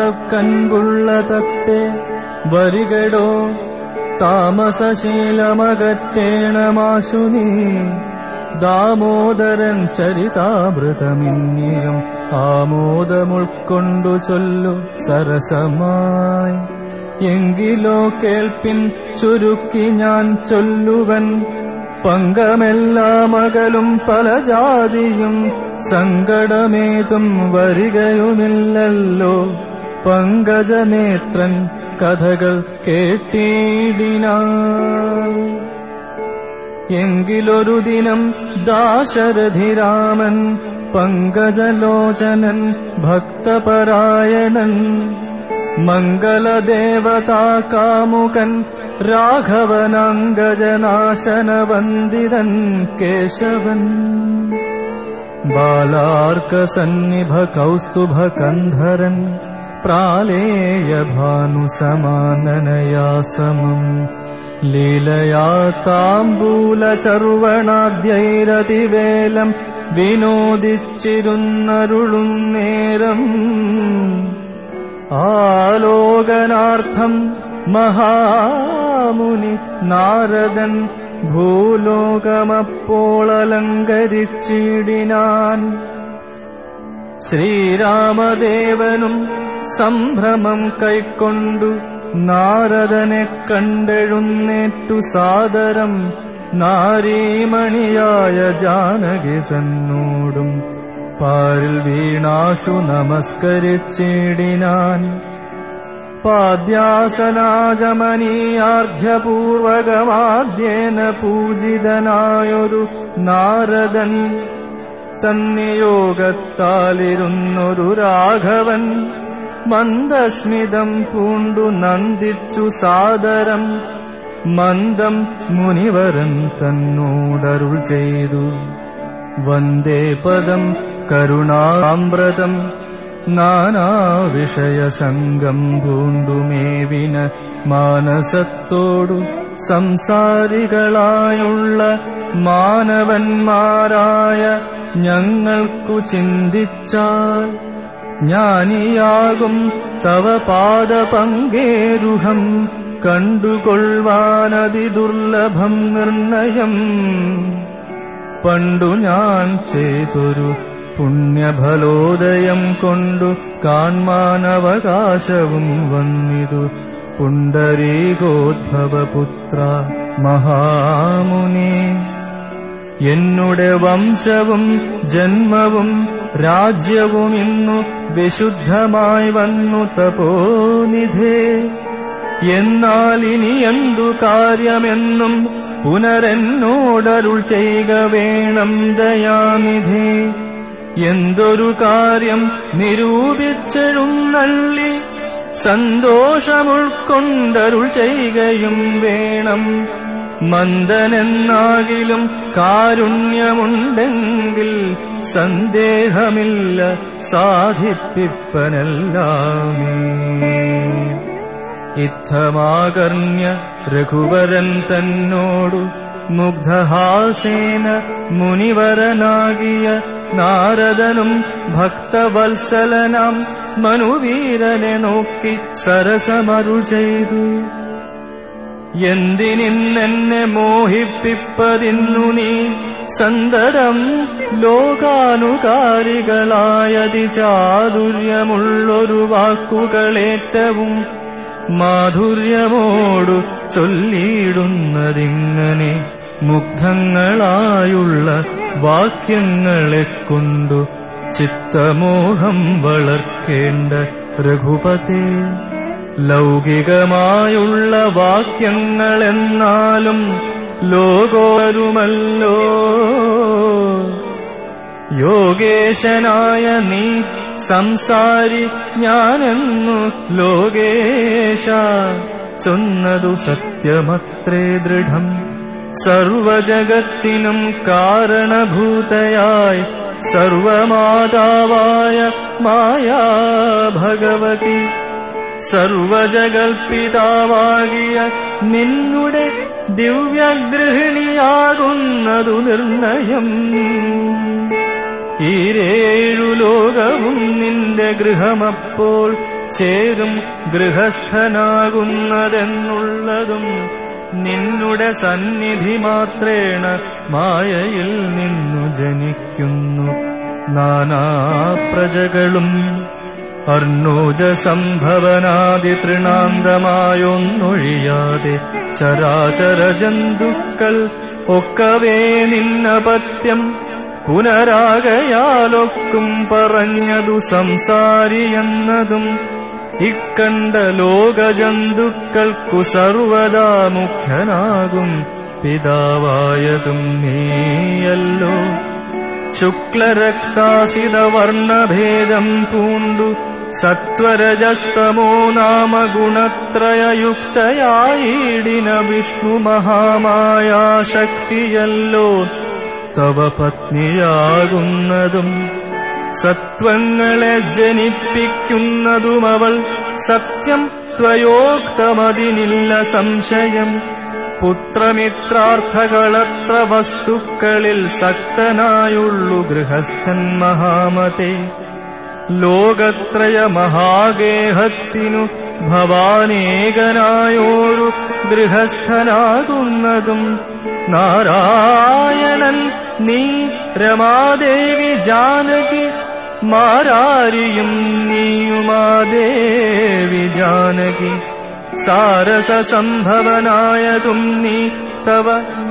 താങ്കൾക്കൻപുള്ള തത്തെ വരികടോ താമസശീലമകറ്റേണമാശു നീ ദാമോദരൻ ചരിതാമൃതമിന്നിയും ആമോദമുൾക്കൊണ്ടു ചൊല്ലു സരസമായി എങ്കിലോ കേൾപ്പിൻ ചുരുക്കി ഞാൻ ചൊല്ലുവൻ പങ്കമെല്ലാമകലും പല ജാതിയും സങ്കടമേതും വരികയുമില്ലല്ലോ പങ്കജനേത്രൻ കഥകൾ കേട്ടിടിനാ എങ്കിലൊരു ദിനം ദാശരഥിരാമൻ പങ്കജലോചനൻ ഭക്തപരായണൻ മംഗളദേവതാകാമുകൻ രാഘവനങ്കജനാശനവന്ദിതൻ കേശവൻ ബാലാർക്കസന്നിഭ കൗസ്തുഭകന്ധരൻ പ്രാലേയഭാനുസമാനനയാ സമം ലീലയാ താമ്പൂലചർവണാദ്യൈരതിവേലം വിനോദിച്ചിരുന്നരുളും നേരം ആലോകനാർത്ഥം മഹാമുനി നാരദൻ ഭൂലോകമപ്പോളലങ്കരിച്ചിടിനാൻ ശ്രീരാമദേവനും സംഭ്രമം കൈക്കൊണ്ടു നാരദനെ കണ്ടെഴുന്നേറ്റു സാദരം നാരീമണിയായ ജാനകി തന്നോടും പാരിൽ വീണാശു നമസ്കരിച്ചിടിനാൻ പാദ്യാസനാജമനീയാർഘ്യപൂർവകമാദ്യേന പൂജിതനായൊരു നാരദൻ തന്നിയോഗത്താലിരുന്നൊരു രാഘവൻ മന്ദസ്മിതം പൂണ്ടു നന്ദിച്ചു സാദരം മന്ദം മുനിവരൻ തന്നോടരുൾ ചെയ്തു വന്ദേ പദം കരുണാമ്രതം നാനാവിഷയസംഗം പൂണ്ടുമേവിന മാനസത്തോടു സംസാരികളായുള്ള മാനവന്മാരായ ഞങ്ങൾക്കു ചിന്തിച്ചാൽ ജ്ഞാനിയാകും തവ പാദപങ്കേരുഹം കണ്ടുകൊള്ളുവാനതിദുർലഭം നിർണയം പണ്ടു ഞാൻ ചെയ്തൊരു പുണ്യഫലോദയം കൊണ്ടു കാൺമാനവകാശവും വന്നിതു പുണ്ടരീകോദ്ഭവപുത്ര മഹാമുനി എന്നുടെ വംശവും ജന്മവും രാജ്യവും ഇന്നു വിശുദ്ധമായി വന്നു തപോനിധേ എന്നാൽ ഇനി എന്തു കാര്യമെന്നും പുനരെന്നോടരുൾ ചെയ്യുക വേണം ദയാനിധേ എന്തൊരു കാര്യം നിരൂപിച്ചെഴുന്നള്ളി സന്തോഷമുൾക്കൊണ്ടരുൾ ചെയ്യുകയും വേണം മന്ദനെന്നാകിലും കാരുണ്യമുണ്ടെങ്കിൽ സന്ദേഹമില്ല സാധിപ്പിപ്പനല്ലാമേ ഇത്തമാകർണ്യ രഘുവരൻ തന്നോടു മുഗ്ധഹാസേന മുനിവരനാകിയ നാരദനും ഭക്തവത്സലനാം മനുവീരനെ നോക്കി സരസമരുൾ ചെയ്തു എന്തിനിന്നെന്നെ മോഹിപ്പിപ്പതിന്നു നീ സന്തതം ലോകാനുകാരികളായതി ചാതുര്യമുള്ളൊരു വാക്കുകളേറ്റവും മാധുര്യമോടു ചൊല്ലിയിടുന്നതിങ്ങനെ മുഗ്ധങ്ങളായുള്ള വാക്യങ്ങളെ കൊണ്ടു ചിത്തമോഹം വളർക്കേണ്ട രഘുപതേ ലൗകികമായുള്ള വാക്യങ്ങളെന്നാലും ലോകോരുമല്ലോ യോഗേശനായ നീ സംസാരി ഞാനെന്നു ലോകേശ ചൊന്നതു സത്യമത്രേ ദൃഢം സർവജഗത്തിനും കാരണഭൂതയായി സർവമാതാവായ മായാ ഭഗവതി സർവജഗൽപിതാവാകിയ നിന്നുടെ ദിവ്യഗൃഹിണിയാകുന്നതു നിർണയം ഈരേഴു ലോകവും നിന്റെ ഗൃഹമപ്പോൾ ചേരും ഗൃഹസ്ഥനാകുന്നതെന്നുള്ളതും നിന്നുടെ സന്നിധി മാത്രേണ മായയിൽ നിന്നു ജനിക്കുന്നു നാനാ പ്രജകളും അർണോജ സംഭവനാദി തൃണാന്തമായൊന്നൊഴിയാതെ ചരാചര ജന്തുക്കൾ ഒക്കവേ നിന്നപത്യം പുനരാകയാലൊക്കും പറഞ്ഞതു സംസാരിയെന്നതും ഇക്കണ്ട ലോകജന്തുക്കൾക്കു സർവദാ മുഖ്യനാകും പിതാവായതും നീയല്ലോ ശുക്ലരക്താസിതവർണഭേദം പൂണ്ടു സത്വരജസ്തമോ നാമ ഗുണത്രയയുക്തയായിടിന വിഷ്ണു മഹാമായ ശക്തിയല്ലോ തവ പത്നിയാകുന്നതും സത്വങ്ങളെ ജനിപ്പിക്കുന്നതും അവൾ സത്യം ത്വയോക്തമതിനില്ല സംശയം പുത്രമിത്രാർത്ഥകളത്ര വസ്തുക്കളിൽ സക്തനായുള്ളു ഗൃഹസ്ഥൻ മഹാമതേ ലോകത്രയ മഹാഗേഹത്തിനു ഭവാനേകനായോരു ഗൃഹസ്ഥനാകുന്നതും നാരായണൻ നീ രമാദേവി ജാനകി മാരാരിയും നീയുമാദേവി ജാനകി സാരസ സംഭവനായതും നീ തവ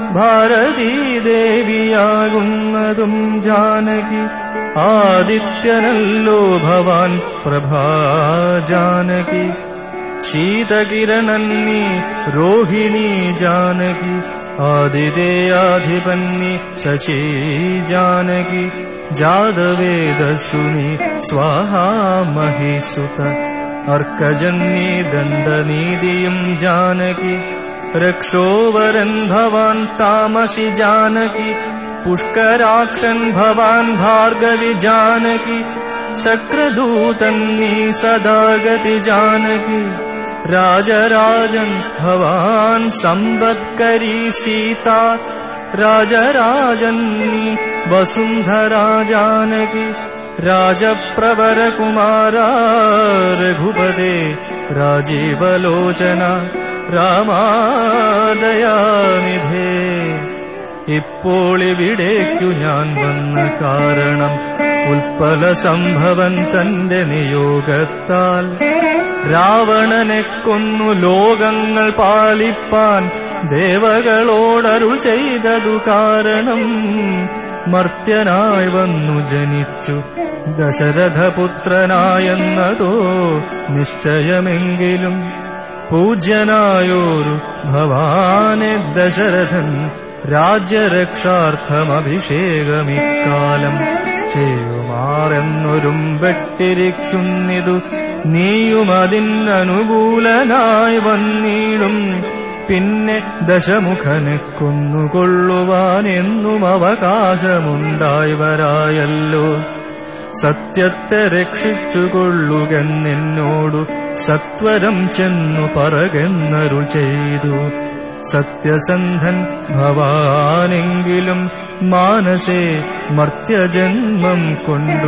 ഭാരതീദേവിയാകുന്നതും ജാനകി ആദിത്യനല്ലോ ഭവാൻ പ്രഭാജാനകി ശീതകിരണന്നീ രോഹിണി ജാനകി ആദിദേയാധിപന്നി ശശീ ജാനകി ജാതവേദസുനി സ്വാഹാമഹിസുത അർക്കജന്യേ ദണ്ഡനീതിയും ജാനകി രക്ഷോവരൻ ഭവാൻ താമസി ജാനകി പുഷ്കരാക്ഷൻ ഭവാൻ ഭാർഗവി ജാനകി ചക്രദൂതൻ നീ സദാഗതി ജാനകി രാജരാജൻ ഭവാൻ സമ്പത്കരി സീത രാജരാജൻ നീ വസുന്ധരാ ജാനകി രാജപ്രവരകുമാര രഘുപതേ രാജീവലോചന രാമാദയാനിധേ ഇപ്പോൾ ഇവിടേക്കു ഞാൻ വന്ന കാരണം ഉൽപ്പല സംഭവൻ തന്റെ നിയോഗത്താൽ രാവണനെ കൊന്നു ലോകങ്ങൾ പാലിപ്പാൻ ദേവകളോടരുൾ ചെയ്തതു കാരണം മർത്യനായി വന്നു ജനിച്ചു ദശരഥപുത്രനായെന്നതോ നിശ്ചയമെങ്കിലും പൂജ്യനായോരു ഭവാനെ ദശരഥൻ രാജ്യരക്ഷാർത്ഥമഭിഷേകമിക്കാലം ചെയ്യുമാറെന്നൊരും വെട്ടിരിക്കുന്നിതു നീയും അതിനനുകൂലനായി വന്നിടും പിന്നെ ദശമുഖനെ കൊന്നുകൊള്ളുവാൻ എന്നും അവകാശമുണ്ടായി വരായല്ലോ സത്യത്തെ രക്ഷിച്ചുകൊള്ളുകെന്നോടു സത്വരം ചെന്നു പറകെന്നരുൾ ചെയ്തു സത്യസന്ധൻ ഭവാനെങ്കിലും മാനസേ മർത്യജന്മം കൊണ്ടു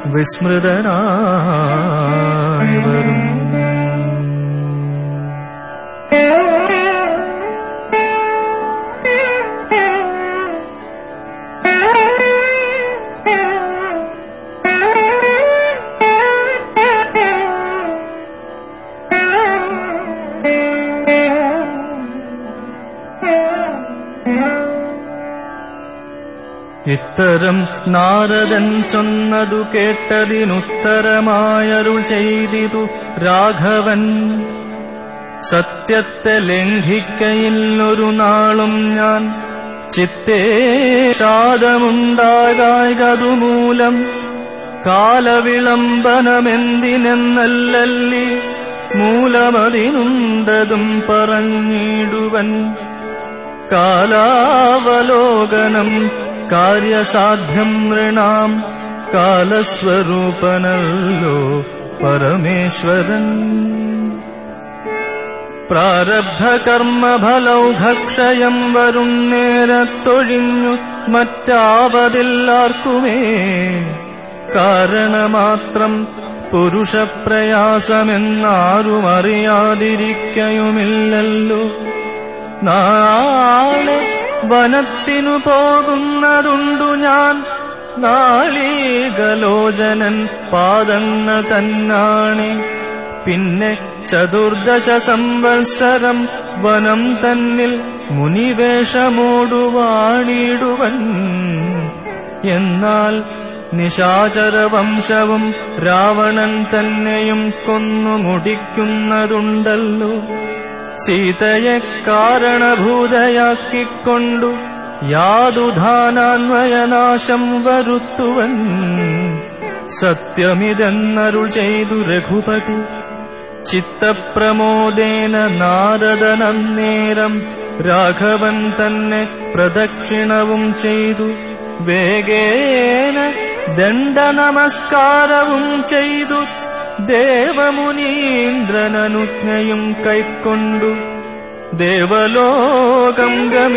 വിസ്മൃതനായി വരും ഇത്തരം നാരദൻ ചൊന്നതു കേട്ടതിനുത്തരമായരുൾ ചെയ്തിതു രാഘവൻ സത്യത്തെ ലംഘിക്കയില്ലൊരു നാളും ഞാൻ ചിത്തേ ഷാദമുണ്ടാകായതുമൂലം കാലവിളംബനമെന്തിനെന്നല്ലല്ലി മൂലമതിനുണ്ടതും പറഞ്ഞിടുവൻ കാലാവലോകനം കാര്യസാധ്യം നൃണാം കാലസ്വരൂപനല്ലോ പരമേശ്വരൻ പ്രാരബ്ധകർമ്മഫലൗഘക്ഷയം വരും നേരത്തൊഴിഞ്ഞു മറ്റാവതില്ലാർക്കുമേ കാരണമാത്രം പുരുഷപ്രയാസമെന്നാരും അറിയാതിരിക്കയുമില്ലല്ലോ നാളെ വനത്തിനു പോകുന്നതുണ്ടു ഞാൻ നാളീകലോചനൻ പാദങ്ങൾ തന്നാണി പിന്നെ ചതുർദശ സംവത്സരം വനം തന്നിൽ മുനിവേഷമോടുവാണിടുവൻ എന്നാൽ നിശാചരവംശവും രാവണൻ തന്നെയും കൊന്നു മുടിക്കുന്നതുണ്ടല്ലോ സീതയെ കാരണഭൂതയാക്കിക്കൊണ്ടു യാതുധാനാന്വയനാശം വരുത്തുവൻ സത്യമിതെന്നരുൾ ചെയ്തു രഘുപതി ചിത്തപ്രമോദേന നാരദനന്നേരം രാഘവൻ തന്നെ പ്രദക്ഷിണവും ചെയ്തു വേഗേന ദണ്ഡനമസ്കാരവും ചെയ്തു ദേവമുനീന്ദ്രനനുജ്ഞയും കൈക്കൊണ്ടു ദേവലോകം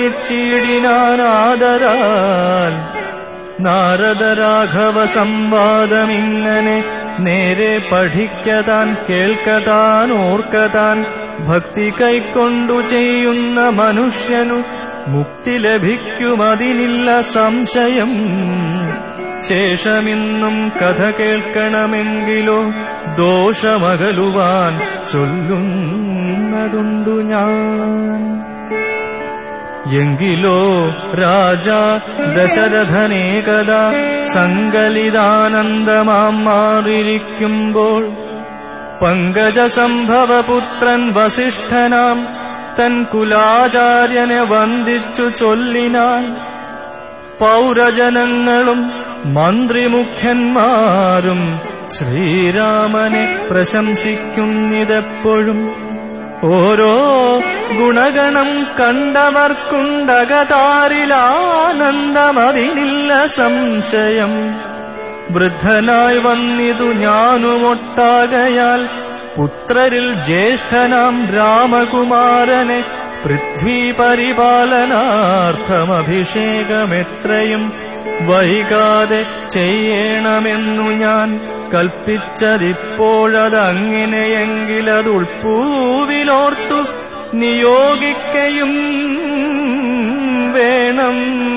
ഗമിച്ചിടിനാനാദരാൽ നാരദരാഘവ സംവാദമിങ്ങനെ നേരെ പഠിക്കതാൻ കേൾക്കതാൻ ഓർക്കതാൻ ഭക്തി കൈക്കൊണ്ടു ചെയ്യുന്ന മനുഷ്യനു മുക്തി ലഭിക്കുമതിനില്ല സംശയം ശേഷമിന്നും കഥ കേൾക്കണമെങ്കിലോ ദോഷമകലുവാൻ ചൊല്ലുന്നതുണ്ടു ഞാൻ എങ്കിലോ രാജ ദശരഥനേകത സങ്കലിതാനന്ദമാം മാറിയിരിക്കുമ്പോൾ പങ്കജസംഭവപുത്രൻ വസിഷ്ഠനാം തൻ കുലാചാര്യനെ വന്ദിച്ചു ചൊല്ലിനാൻ പൗരജനങ്ങളും മന്ത്രിമുഖ്യന്മാരും ശ്രീരാമനെ പ്രശംസിക്കുന്നിതെപ്പോഴും ഓരോ ഗുണഗണം കണ്ടവർക്കുണ്ടകതാരിലാനന്ദമതിനില്ല സംശയം വൃദ്ധനായി വന്നിതു ഞാനുമൊട്ടാകയാൽ പുത്രരിൽ ജ്യേഷ്ഠനാം രാമകുമാരനെ പൃഥ്വി പരിപാലനാർത്ഥമഭിഷേകമെത്രയും വൈകാതെ ചെയ്യണമെന്നു ഞാൻ കൽപ്പിച്ചതിപ്പോഴതങ്ങിനെയെങ്കിലത് ഉൾപ്പൂവിലോർത്തു നിയോഗിക്കയും വേണം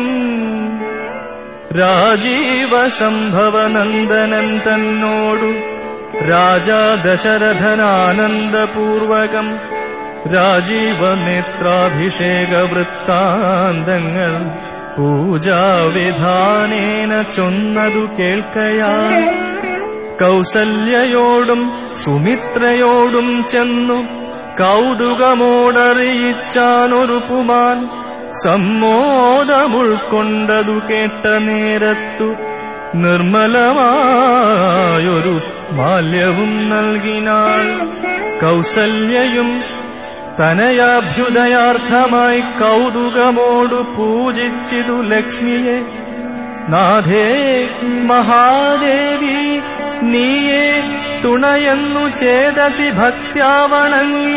രാജീവ സംഭവനന്ദനൻ തന്നോടു രാജാ ദശരഥനാനന്ദപൂർവകം രാജീവ നേത്രാഭിഷേക വൃത്താന്തങ്ങൾ പൂജാവിധാനേന ചൊന്നതു കേൾക്കയാ കൗസല്യയോടും സുമിത്രയോടും ചെന്നു കൗതുകമോടറിയിച്ചാനൊരു പുമാൻ സമ്മോദമുൾക്കൊണ്ടതു കേട്ട നേരത്തു നിർമ്മലമായൊരു മാല്യവും നൽകിനാൾ കൗസല്യയും തനയാഭ്യുദയാർത്ഥമായി കൗതുകമോടു പൂജിച്ചിതു ലക്ഷ്മിയെ നാഥേ മഹാദേവി നീയെ തുണയെന്നു ചേതസി ഭക്ത്യാവണങ്ങി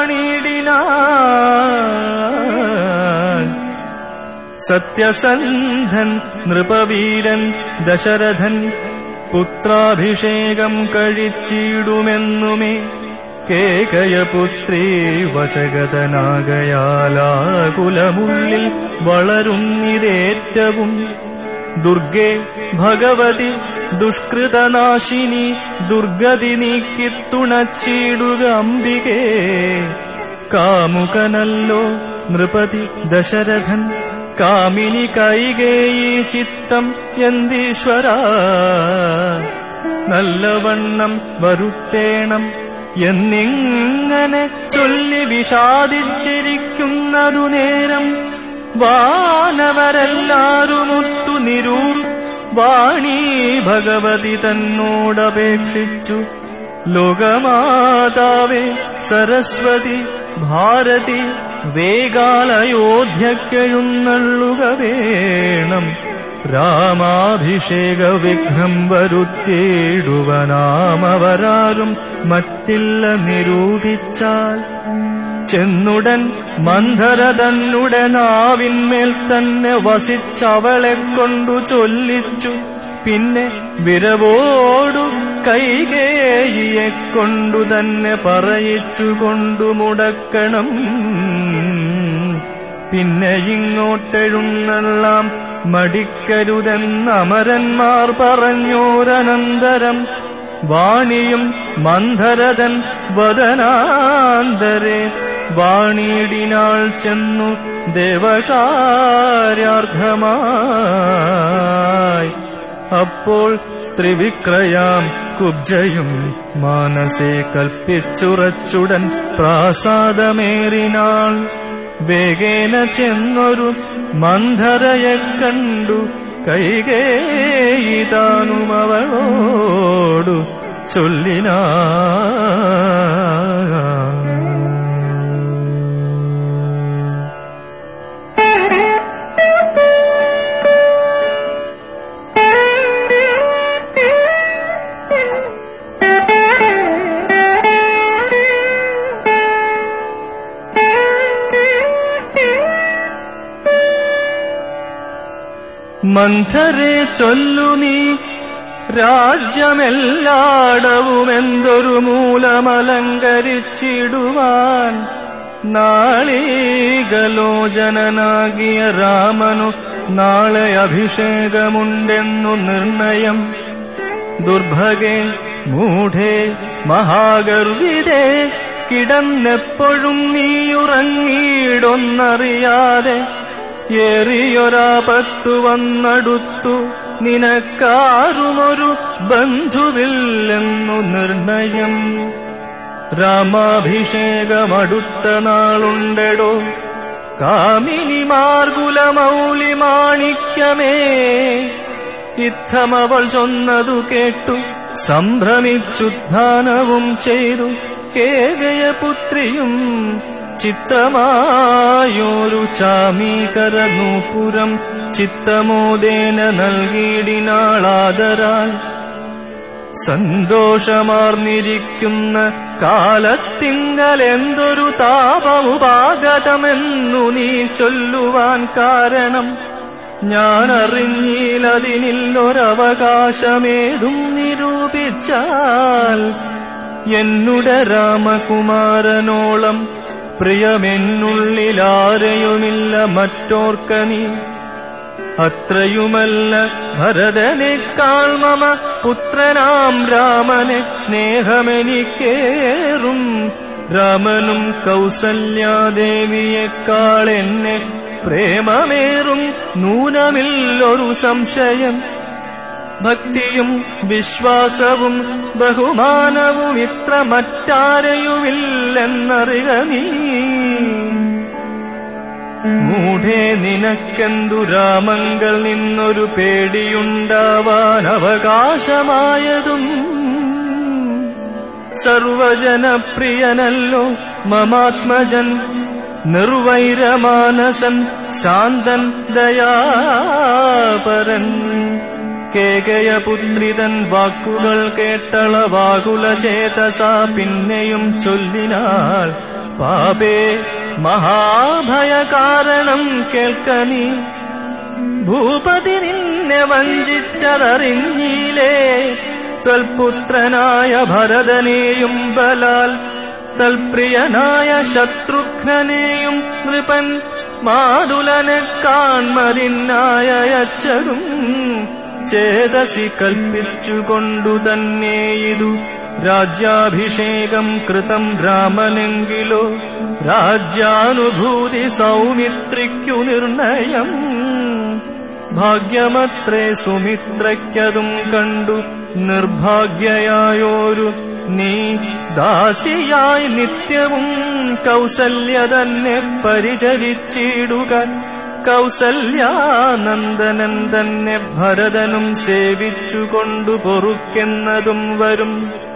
വാണിടിനാൻ സത്യസന്ധൻ നൃപവീരൻ ദശരഥൻ പുത്രാഭിഷേകം കഴിച്ചിടുമെന്നുമേ കേകയപുത്രീ വശഗതനാകയാലാകുലമുള്ളിൽ വളരുന്നിതേറ്റവും ദുർഗേ ഭഗവതി ദുഷ്കൃതനാശിനി ദുർഗതി നീക്കിത്തുണച്ചിടുക അംബികേ കാമുകനല്ലോ നൃപതി ദശരഥൻ കാമിനി കൈകേയി ചിത്തം എന്തീശ്വര നല്ലവണ്ണം വരുത്തേണം എന്നിങ്ങനെ ചൊല്ലി വിഷാദിച്ചിരിക്കുന്നതു നേരം വാനവരെല്ലാരുമൊത്തു നിരൂർ വാണി ഭഗവതി തന്നോടപേക്ഷിച്ചു ലോകമാതാവേ സരസ്വതി ഭാരതി വേഗാലയോധ്യക്കെഴുന്നള്ളുക വേണം രാമാഭിഷേക വിഘ്നം വരുത്തിയിടുവനാമവരാരും മറ്റില്ല നിരൂപിച്ചാൽ ചെന്നുടൻ മന്ധര തന്നുടെ നാവിന്മേൽ തന്നെ വസിച്ചവളെ കൊണ്ടു ചൊല്ലിച്ചു പിന്നെ വിരവോടു കൈകേയിയെ കൊണ്ടു തന്നെ പറയിച്ചുകൊണ്ടു മുടക്കണം പിന്നെ ഇങ്ങോട്ടെഴുന്നള്ളാം മടിക്കരുതെന്ന് അമരന്മാർ പറഞ്ഞോരനന്തരം വാണിയും മന്ധരതൻ വദനാന്തരെ വാണിയിടിനാൾ ചെന്നു ദേവകാര്യാർത്ഥമായി അപ്പോൾ ത്രിവിക്രയാം കുബ്ജയും മാനസേ കൽപ്പിച്ചുറച്ചുടൻ പ്രാസാദമേറിനാൾ വേഗേന ചെന്നൊരു മന്ധരയെ കണ്ടു കൈകേയിതാനും അവളോടു ചൊല്ലിനാ മന്ധരെ ചൊല്ലു നീ രാജ്യമെല്ലാടവുമെന്തൊരു മൂലമലങ്കരിച്ചിടുവാൻ നാളീകലോചനനാകിയ രാമനു നാളെ അഭിഷേകമുണ്ടെന്നു നിർണയം ദുർഭഗേ മൂഢേ മഹാഗർവിതേ കിടന്നെപ്പോഴും നീയുറങ്ങിയിടൊന്നറിയാതെ ഏറിയൊരാപത്തു വന്നടുത്തു നിനക്കാരുമൊരു ബന്ധുവില്ലെന്നു നിർണയം രാമാഭിഷേകമടുത്ത നാളുണ്ടെടോ കാമിനി മാർഗുലമൗലി മാണിക്യമേ ഇത്തമവൾ ചൊന്നതു കേട്ടു സംഭ്രമിച്ചുദ്ധാനവും ചെയ്തു കേകയപുത്രിയും ചിത്തമായോരു ചാമീകര നൂപുരം ചിത്തമോദേന നൽകിയിടിനാളാദരാൽ സന്തോഷമാർന്നിരിക്കുന്ന കാലത്തിങ്കലെന്തൊരു താപമുപാഗതമെന്നു നീ ചൊല്ലുവാൻ കാരണം ഞാൻ അറിഞ്ഞിലതിനില്ലൊരവകാശമേതും നിരൂപിച്ചാൽ എന്നുടെ രാമകുമാരനോളം പ്രിയമെന്നുള്ളിലാരെയുമില്ല മറ്റോർക്ക നീ അത്രയുമല്ല ഭരതനേക്കാൾ മമ പുത്രനാം രാമനെ സ്നേഹമെനിക്കേറും രാമനും കൗസല്യാദേവിയേക്കാൾ എന്നെ പ്രേമമേറും നൂനമില്ലൊരു സംശയം ഭക്തിയും വിശ്വാസവും ബഹുമാനവും ഇത്ര മറ്റാരെയുമില്ലെന്നറിക നീ മൂഢേ നിനക്കെന്തു രാമങ്കൽ നിന്നൊരു പേടിയുണ്ടാവാൻ അവകാശമായതും സർവജനപ്രിയനല്ലോ മമാത്മജൻ നിർവൈരമാനസൻ ശാന്തൻ ദയാപരൻ കേകയപുത്രിതൻ വാക്കുകൾ കേട്ടളവാകുല ചേതസ പിന്നെയും ചൊല്ലിനാൾ പാപേ മഹാഭയകാരണം കേൾക്കനീ ഭൂപതി നിന്നെ വഞ്ചിച്ചതറിഞ്ഞീലേ തൽപുത്രനായ ഭരതനെയും ബലാൽ തൽപ്രിയനായ ശത്രുഘ്നനെയും നൃപൻ മാതുലനെ കാൺമതിനായച്ചതും ചേതസി കൽപ്പിച്ചുകൊണ്ടു തന്നെ ഇതു രാജ്യാഭിഷേകം കൃതം രാമനെങ്കിലോ രാജ്യാനുഭൂതി സൗമിത്രിക്കു നിർണയം ഭാഗ്യമത്രേ സുമിത്രയ്ക്കതും കണ്ടു നിർഭാഗ്യയായോരു നീ ദാസിയായി നിത്യവും കൗസല്യ തന്നെ പരിചരിച്ചിടുക കൗസല്യാനന്ദനൻ തന്നെ ഭരതനും സേവിച്ചുകൊണ്ടു പൊറുക്കെന്നതും വരും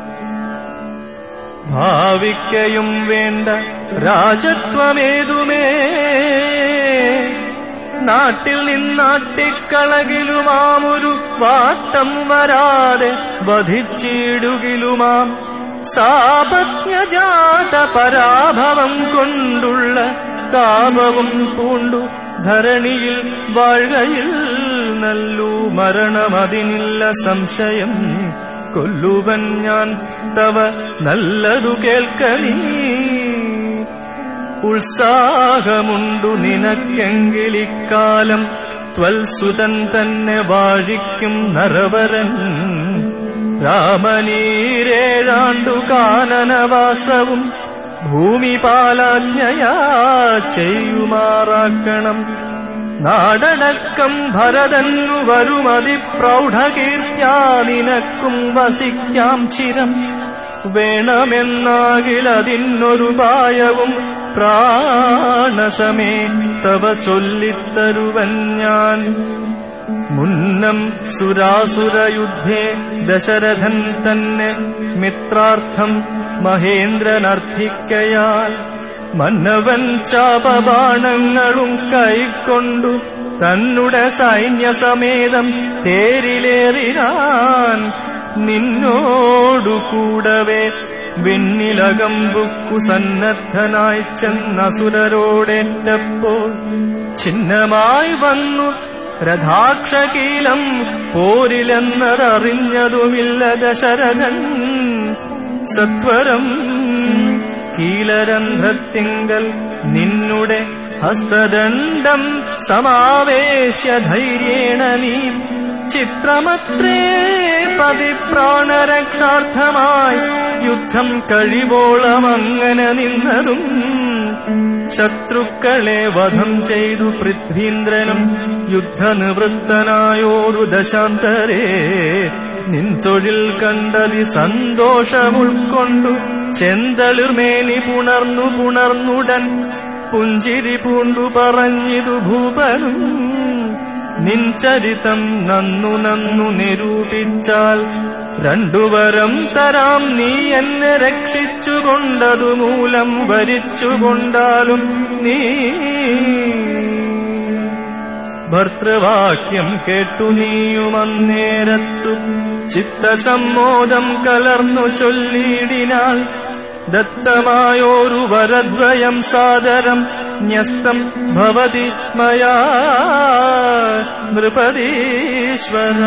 ഭാവിക്കയും വേണ്ട രാജത്വമേതുമേ നാട്ടിൽ നിന്നാട്ടിക്കളകിലുമാമൊരു വാട്ടം വരാതെ വധിച്ചിടുകിലുമാം സാപജ്ഞജാത പരാഭവം കൊണ്ടുള്ള താപവും പൂണ്ടു ധരണിയിൽ വാഴ്കയിൽ നല്ലു മരണമതിനില്ല സംശയം കൊല്ലുവൻ ഞാൻ തവ നല്ലതു കേൾക്ക നീ ഉത്സാഹമുണ്ടു നിനക്കെങ്കിലിക്കാലം ത്വൽസുതൻ തന്നെ വാഴിക്കും നരവരൻ രാമനീരേഴാണ്ടു കാനനവാസവും ഭൂമിപാലാജ്ഞയാ ചെയ്യുമാറാക്കണം നാടടക്കം ഭരതന്നു വരുമതി പ്രൗഢകീർത്തിയാ നിനക്കും വസിക്കാം ചിരം വേണമെന്നാകിലതിന്നൊരുപായവും പ്രാണസമേ തവ ചൊല്ലിത്തരുവൻ ഞാൻ മുന്നം സുരാസുരയുദ്ധേ ദശരഥൻ തന്നെ മിത്രാർത്ഥം മഹേന്ദ്രനർത്ഥിക്കയാൽ മന്നവൻ ചാപബാണങ്ങളും കൈക്കൊണ്ടു തന്നുടെ സൈന്യസമേതം തേരിലേറിനാൻ നിന്നോടു കൂടവേ വെണ്ണിലകമ്പുക്കു സന്നദ്ധനായി ചെന്നസുരരോടേറ്റപ്പോൾ ചിഹ്നമായി വന്നു രഥാക്ഷകീലം പോരിലെന്നതറിഞ്ഞതുമില്ല ദശരഥൻ സത്വരം കീലരന്ധ്രത്തിങ്കൽ നിന്നുടെ ഹസ്തദണ്ഡം സമാവേശ്യ ധൈര്യേണ നീ ചിത്രമത്രേ പതിപ്രാണരക്ഷാർത്ഥമായി യുദ്ധം കഴിവോളം അങ്ങനെ നിന്നതും ശത്രുക്കളെ വധം ചെയ്തു പൃഥ്വീന്ദ്രനും യുദ്ധനിവൃത്തനായോരു ദശാന്തരേ നിൻ തൊഴിൽ കണ്ടതി സന്തോഷമുൾക്കൊണ്ടു ചെന്തളിർമേനി പുണർന്നു പുണർന്നുടൻ പുഞ്ചിരി പൂണ്ടു പറഞ്ഞിതു ഭൂപനും നിൻ ചരിതം നന്നു നന്നു നിരൂപിച്ചാൽ രണ്ടുവരം തരാം നീ എന്നെ രക്ഷിച്ചുകൊണ്ടതു മൂലം വരിച്ചുകൊണ്ടാലും നീ ഭർത്തൃവാക്യം കേട്ടു നീയുമന്നേരത്തു ചിത്തസമ്മോദം കലർന്നു ചൊല്ലിയിടിനാൽ ദത്തമായോരു വരദ്വയം സാദരം ന്യസ്തം ഭവതി മയാ നൃപതീശ്വര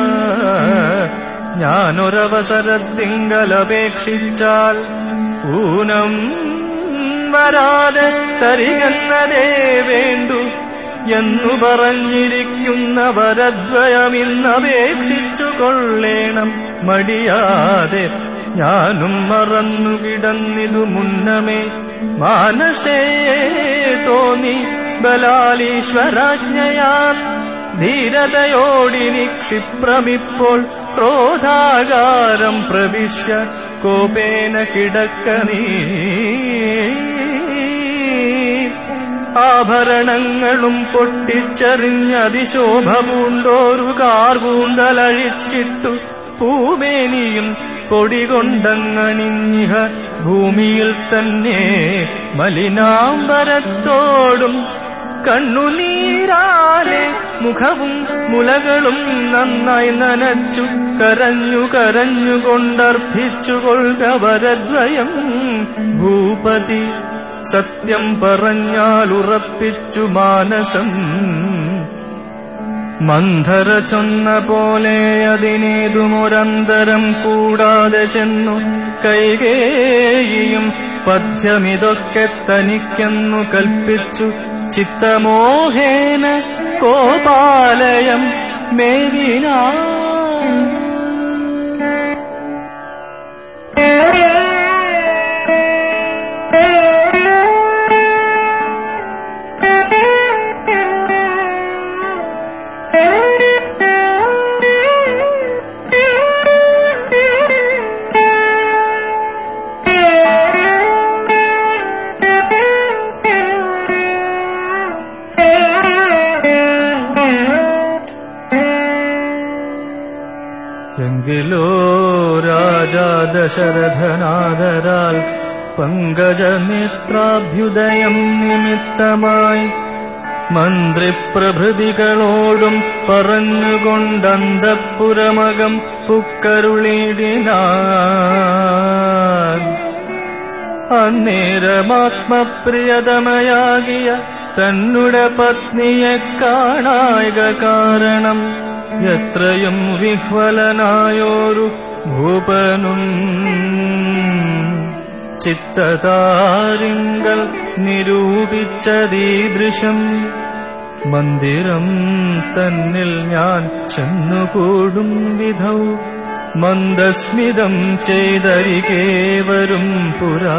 ഞാനൊരവസരത്തിങ്കലപേക്ഷിച്ചാൽ ഊനം വരാതെ തരികന്നതേ വേണ്ടു എന്നു പറഞ്ഞിരിക്കുന്ന വരദ്വയമിന്നപേക്ഷിച്ചു കൊള്ളേണം മടിയാതെ ഞാനും മറന്നു കിടന്നിതു മുന്നമേ മാനസേ തോന്നി ബലാലീശ്വരാജ്ഞയാൽ ധീരതയോടിനി ക്ഷിപ്രമിപ്പോൾ ക്രോധാകാരം പ്രവിശ്യ കോപേന കിടക്ക നീ ആഭരണങ്ങളും പൊട്ടിച്ചെറിഞ്ഞതിശോഭ പൂണ്ടോരു കാർകൂണ്ടലഴിച്ചിട്ടു പൂമേനിയും പൊടികൊണ്ടങ്ങണിഞ്ഞിഹ ഭൂമിയിൽ തന്നെ മലിനാംബരത്തോടും കണ്ണുനീരാലെ മുഖവും മുലകളും നന്നായി നനച്ചു കരഞ്ഞു കരഞ്ഞുകൊണ്ടർത്ഥിച്ചു കൊള്ളുക വരദ്വയം ഭൂപതി സത്യം പറഞ്ഞാലുറപ്പിച്ചു മാനസം മന്ധര ചൊന്ന പോലെ അതിനേതുമൊരന്തരം കൂടാതെ ചെന്നു കൈകേയും പഥ്യമിതൊക്കെ തനിക്കെന്നു കൽപ്പിച്ചു ചിത്തമോഹേന കോപാലയം മേവിനാ എങ്കിലോ രാജാ ദശരഥനാദരാൽ പങ്കജമിത്രാഭ്യുദയം നിമിത്തമായി മന്ത്രിപ്രഭൃതികളോടും പറഞ്ഞുകൊണ്ടന്തപ്പുരമകം പുക്കരുളിടിനാൻ അന്നേരമാത്മപ്രിയതമയാകിയ തന്നുടെ പത്നിയെ കാണായക കാരണം എത്രയും വിഹ്വലനായോരു ഭൂപനും ചിത്തതാരിങ്കൽ നിരൂപിച്ചതീദൃശം മന്ദിരം തന്നിൽ ഞാൻ ചെന്നുകൂടും വിധൗ മന്ദസ്മിതം ചെയ്തരികേവരും പുരാ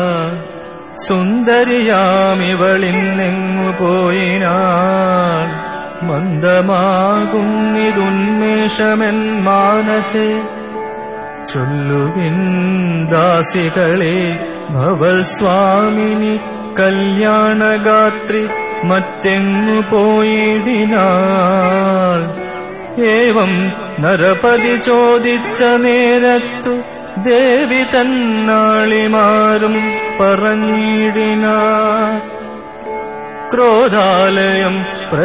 സുന്ദരിയാമിവളിന്നെങ്ങു പോയിനാൾ മന്ദമാകും ഇതുന്മേഷമെൻ മാനസേ ചൊല്ലുവിൻ ദാസികളെ ഭവൽ സ്വാമിനി കല്യാണഗാത്രി മറ്റെങ്ങു പോയിടിനാൾ ഏവം നരപതി ചോദിച്ച നേരത്തു ദേവി തന്നാളിമാരും പറഞ്ഞിടിനാ ക്രോധാലയം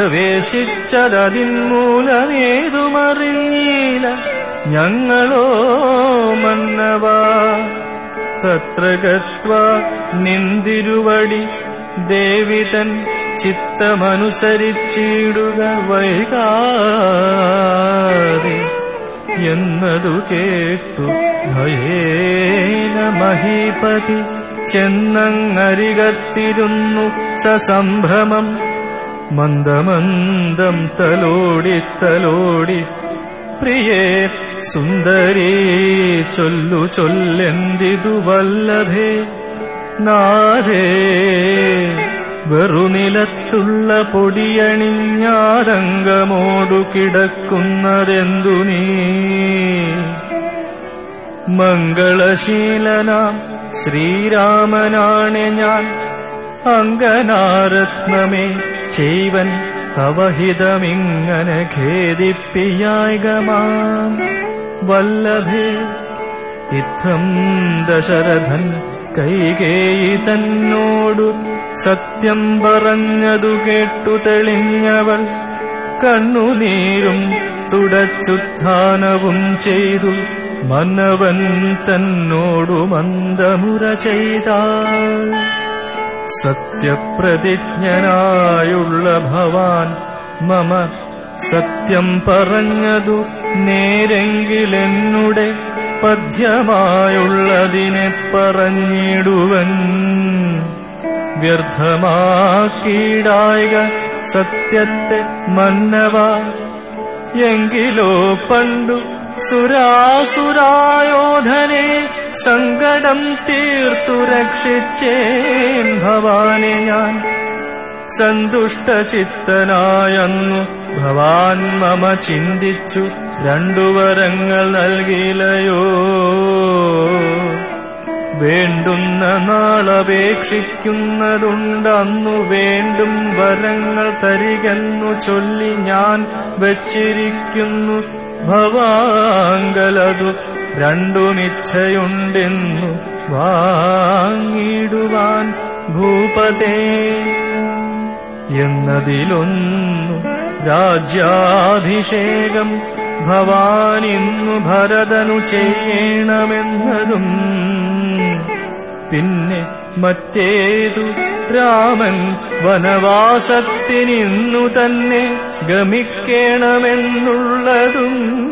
പ്രവേശിച്ചതതിന്മൂലമേതുമറിഞ്ഞീല ഞങ്ങളോ മന്നവ തത്ര ഗത്വ നിന്തിരുവടി ദേവിതൻ ചിത്തമനുസരിച്ചിടുക വൈകാതെ എന്നതു കേട്ടു ഭയേന മഹീപതി ചെന്നങ്ങരികത്തിരുന്നു സസംഭ്രമം മന്ദമന്ദം തലോടി തലോടി പ്രിയേ സുന്ദരീ ചൊല്ലു ചൊല്ലെന്തിതു വല്ലഭേ നാരേ വെറുനിലത്തുള്ള പൊടിയണിഞ്ഞാരംഗമോടു കിടക്കുന്നതെന്തു നീ മംഗളശീലനാം ശ്രീരാമനാണ് ഞാൻ അങ്കനാരത്നമേ ചെയ്വൻ തവഹിതമിങ്ങനെ ഖേദിപ്പിയായകമാം വല്ലഭേ ഇത്തം ദശരഥൻ കൈകേയി തന്നോടു സത്യം പറഞ്ഞതു കേട്ടു തെളിഞ്ഞവൾ കണ്ണുനീരും തുടച്ചുത്ഥാനവും ചെയ്തു മന്നവൻ തന്നോടു മന്ദമുര ചെയ്താൾ സത്യപ്രതിജ്ഞനായുള്ള ഭവാൻ മമ സത്യം പറഞ്ഞതു നേരെങ്കിലെന്നുടെ പദ്യമായുള്ളതിനെ പറഞ്ഞിടുവൻ വ്യർത്ഥമാക്കിയിടായക സത്യത്തെ മന്നവ എങ്കിലോ പണ്ടു സുരാസുരായോധനെ സങ്കടം തീർത്തു രക്ഷിച്ചേൻ ഭവാനെ ഞാൻ സന്തുഷ്ടചിത്തനായെന്നു ഭവാൻ മമ ചിന്തിച്ചു രണ്ടു വരങ്ങൾ നൽകിലയോ വേണ്ടുന്ന നാളപേക്ഷിക്കുന്നതുണ്ടന്നു വേണ്ടും വരങ്ങൾ തരികെന്നു ചൊല്ലി ഞാൻ വച്ചിരിക്കുന്നു ഭവാങ്കലതു രണ്ടുമിച്ഛയുണ്ടെന്നു വാങ്ങിടുവാൻ ഭൂപതേ എന്നതിലൊന്നു രാജ്യാഭിഷേകം ഭവാനിന്നു ഭരതനു ചെയ്യണമെന്നതും പിന്നെ മറ്റേതു രാമൻ വനവാസത്തിനിന്നു തന്നെ ഗമിക്കണമെന്നുള്ളതും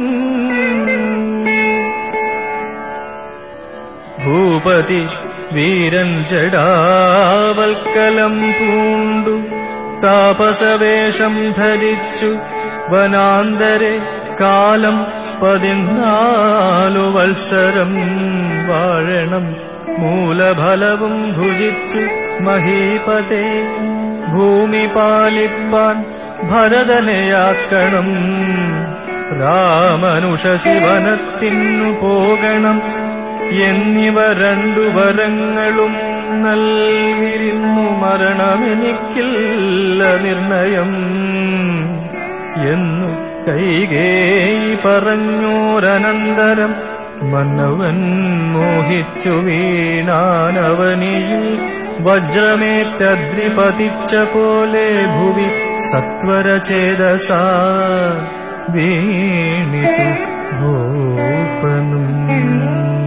ഭൂപതി വീരൻ ജടാവൽക്കലം പൂണ്ടു താപസവേഷം ധരിച്ചു വനാന്തരെ കാലം പതിനാലു വത്സരം വാഴണം മൂലഫലവും ഭുജിച്ചു മഹീപതേ ഭൂമി പാലിപ്പാൻ ഭരതനെയാക്കണം രാമനുഷശിവനത്തിനു പോകണം എന്നിവ രണ്ടു വരങ്ങളും നൽകിരുന്നു മരണമെനിക്കില്ല നിർണയം എന്നു കൈകേയി പറഞ്ഞോരനന്തരം മന്നവൻ മോഹിച്ചു വീണാനവനിയിൽ വജ്രമേറ്റദ്രിപതിച്ച പോലെ ഭുവി സത്വരചേതസാ വീണിതു ഭൂപനും